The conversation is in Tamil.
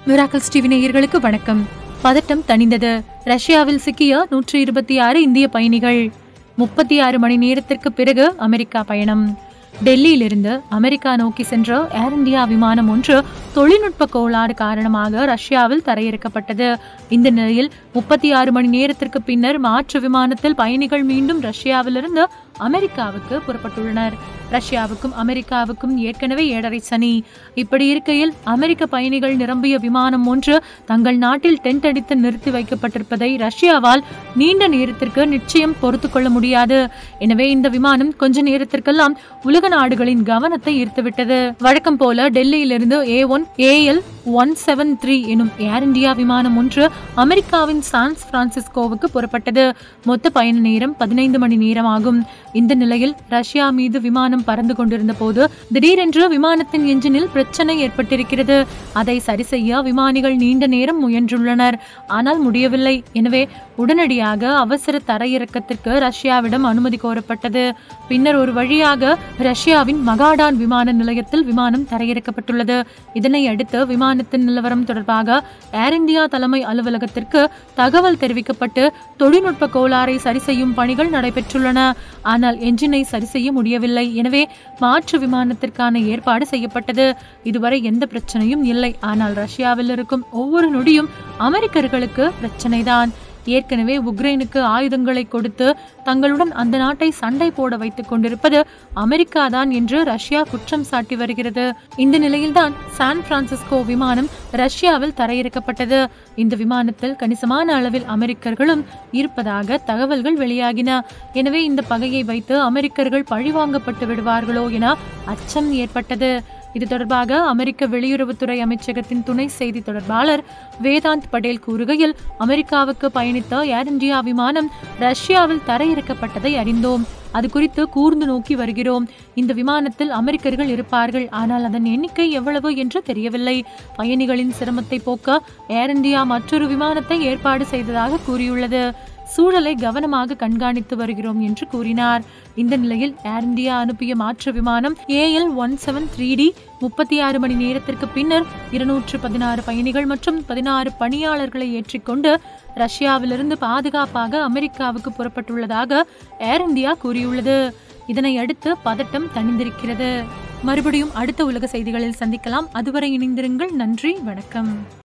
மிராக்கல்ஸ் டிவி நேயர்களுக்கு வணக்கம் பதட்டம் தணிந்தது ரஷ்யாவில் சிக்கிய நூற்றி இருபத்தி ஆறு இந்திய பயணிகள் முப்பத்தி ஆறு மணி நேரத்திற்கு பிறகு அமெரிக்கா பயணம் டெல்லியிலிருந்து அமெரிக்கா நோக்கி சென்ற ஏர் இந்தியா விமானம் ஒன்று தொழில்நுட்ப கோளாறு காரணமாக ரஷ்யாவில் தரையிறக்கப்பட்டது இந்த நிலையில் முப்பத்தி ஆறு மணி நேரத்திற்கு பின்னர் மாற்று விமானத்தில் பயணிகள் மீண்டும் ரஷ்யாவிலிருந்து அமெரிக்காவுக்கு புறப்பட்டுள்ளனர் ரஷ்யாவுக்கும் அமெரிக்காவுக்கும் ஏற்கனவே ஏழரை சனி இப்படி இருக்கையில் அமெரிக்க பயணிகள் நிரம்பிய விமானம் ஒன்று தங்கள் நாட்டில் டென்ட் அடித்து நிறுத்தி வைக்கப்பட்டிருப்பதை ரஷ்யாவால் நீண்ட நேரத்திற்கு நிச்சயம் பொறுத்து கொள்ள முடியாது எனவே இந்த விமானம் கொஞ்ச நேரத்திற்கெல்லாம் உலக நாடுகளின் கவனத்தை ஈர்த்துவிட்டது வழக்கம் போல டெல்லியிலிருந்து A one A L one seven three எனும் ஏர் இந்தியா விமானம் ஒன்று அமெரிக்காவின் சான் பிரான்சிஸ்கோவுக்கு புறப்பட்டது மொத்த பயண நேரம் பதினைந்து மணி நேரம் ஆகும் இந்த நிலையில் ரஷ்யா மீது விமானம் பறந்து கொண்டிருந்த போது திடீரென்று விமானத்தின் என்ஜினில் பிரச்சனை ஏற்பட்டிருக்கிறது அதை சரி செய்ய விமானிகள் நீண்ட நேரம் முயன்றுள்ளனர் ஆனால் முடியவில்லை எனவே உடனடியாக அவசர தரையிறக்கத்திற்கு ரஷ்யாவிடம் அனுமதி கோரப்பட்டது பின்னர் ஒரு வழியாக ரஷ்யாவின் மகாடான் விமான நிலையத்தில் விமானம் தரையிறக்கப்பட்டுள்ளது இதனை அடுத்து விமானத்தின் நிலவரம் தொடர்பாக ஏர் இந்தியா தலைமை அலுவலகத்திற்கு தகவல் தெரிவிக்கப்பட்டு தொழில்நுட்ப கோளாறை சரி செய்யும் பணிகள் நடைபெற்றுள்ளன ஆனால் என்ஜினை சரி செய்ய முடியவில்லை எனவே மாற்று விமானத்திற்கான ஏற்பாடு செய்யப்பட்டது இதுவரை எந்த பிரச்சனையும் இல்லை ஆனால் ரஷ்யாவில் இருக்கும் ஒவ்வொரு நொடியும் அமெரிக்கர்களுக்கு பிரச்சனைதான் ஏற்கனவே உக்ரைனுக்கு ஆயுதங்களை கொடுத்து தங்களுடன் அந்த நாட்டை சண்டை போட வைத்துக் கொண்டிருப்பது அமெரிக்கா தான் என்று ரஷ்யா குற்றம் சாட்டி வருகிறது இந்த நிலையில்தான் சான் பிரான்சிஸ்கோ விமானம் ரஷ்யாவில் தரையிறக்கப்பட்டது இந்த விமானத்தில் கணிசமான அளவில் அமெரிக்கர்களும் இருப்பதாக தகவல்கள் வெளியாகின எனவே இந்த பகையை வைத்து அமெரிக்கர்கள் பழிவாங்கப்பட்டு விடுவார்களோ என அச்சம் ஏற்பட்டது இது தொடர்பாக அமெரிக்க வெளியுறவுத்துறை அமைச்சகத்தின் துணை செய்தி தொடர்பாளர் வேதாந்த் படேல் கூறுகையில் அமெரிக்காவுக்கு பயணித்த ஏர் இந்தியா விமானம் ரஷ்யாவில் தரையிறக்கப்பட்டதை அறிந்தோம் அது குறித்து கூர்ந்து நோக்கி வருகிறோம் இந்த விமானத்தில் அமெரிக்கர்கள் இருப்பார்கள் ஆனால் அதன் எண்ணிக்கை எவ்வளவு என்று தெரியவில்லை பயணிகளின் சிரமத்தை போக்க ஏர் இந்தியா மற்றொரு விமானத்தை ஏற்பாடு செய்ததாக கூறியுள்ளது சூழலை கவனமாக கண்காணித்து வருகிறோம் என்று கூறினார் இந்த நிலையில் ஏர் இந்தியா அனுப்பிய மாற்று விமானம் A L one seven three D முப்பத்தி ஆறு மணி நேரத்திற்கு பின்னர் இருநூற்று பதினாறு பயணிகள் மற்றும் பதினாறு பணியாளர்களை ஏற்றிக்கொண்டு ரஷ்யாவிலிருந்து பாதுகாப்பாக அமெரிக்காவுக்கு புறப்பட்டுள்ளதாக ஏர் இந்தியா கூறியுள்ளது இதனை அடுத்து பதட்டம் தணிந்திருக்கிறது மறுபடியும் அடுத்த உலக செய்திகளில் சந்திக்கலாம் அதுவரை இணைந்திருங்கள் நன்றி வணக்கம்